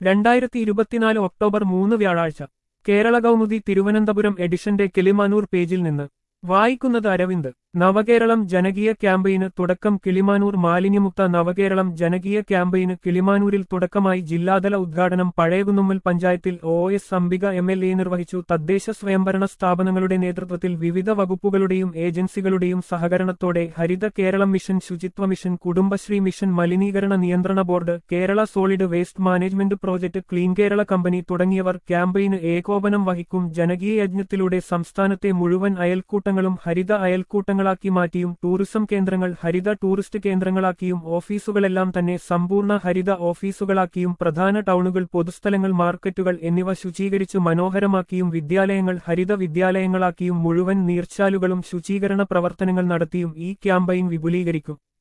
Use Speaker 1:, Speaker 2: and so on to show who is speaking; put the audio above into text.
Speaker 1: രണ്ടായിരത്തി ഇരുപത്തിനാല് ഒക്ടോബർ മൂന്ന് വ്യാഴാഴ്ച കേരള കൗമുദി തിരുവനന്തപുരം എഡിഷന്റെ കിളിമാനൂർ പേജിൽ നിന്ന് വായിക്കുന്നത് അരവിന്ദ് നവകേരളം ജനകീയ ക്യാമ്പയിന് തുടക്കം കിളിമാനൂർ മാലിന്യമുക്ത നവകേരളം ജനകീയ ക്യാമ്പയിന് കിളിമാനൂരിൽ തുടക്കമായി ജില്ലാതല ഉദ്ഘാടനം പഴയകുന്നുമ്മൽ പഞ്ചായത്തിൽ O S Ambika M L A നിർവഹിച്ചു തദ്ദേശ സ്വയംഭരണ സ്ഥാപനങ്ങളുടെ നേതൃത്വത്തിൽ വിവിധ വകുപ്പുകളുടെയും ഏജൻസികളുടെയും സഹകരണത്തോടെ Haritha Keralam mission Suchitwa mission Kudumbashree mission മലിനീകരണ നിയന്ത്രണ board Kerala solid waste management project clean Kerala company തുടങ്ങിയവർ ക്യാമ്പയിന് ഏകോപനം വഹിക്കും ജനകീയ യജ്ഞത്തിലൂടെ സംസ്ഥാനത്തെ മുഴുവൻ അയൽക്കൂട്ടങ്ങളും ഹരിത അയൽക്കൂട്ടങ്ങളാക്കി മാറ്റിയും ടൂറിസം കേന്ദ്രങ്ങൾ ഹരിത ടൂറിസ്റ്റ് കേന്ദ്രങ്ങളാക്കിയും ഓഫീസുകളെല്ലാം തന്നെ സമ്പൂർണ്ണ ഹരിത ഓഫീസുകളാക്കിയും പ്രധാന ടൗണുകൾ പൊതുസ്ഥലങ്ങൾ മാർക്കറ്റുകൾ എന്നിവ ശുചീകരിച്ചു മനോഹരമാക്കിയും വിദ്യാലയങ്ങൾ ഹരിത വിദ്യാലയങ്ങളാക്കിയും മുഴുവൻ നീർച്ചാലുകളും ശുചീകരണ പ്രവർത്തനങ്ങൾ നടത്തിയും ഈ ക്യാമ്പയിൻ വിപുലീകരിക്കും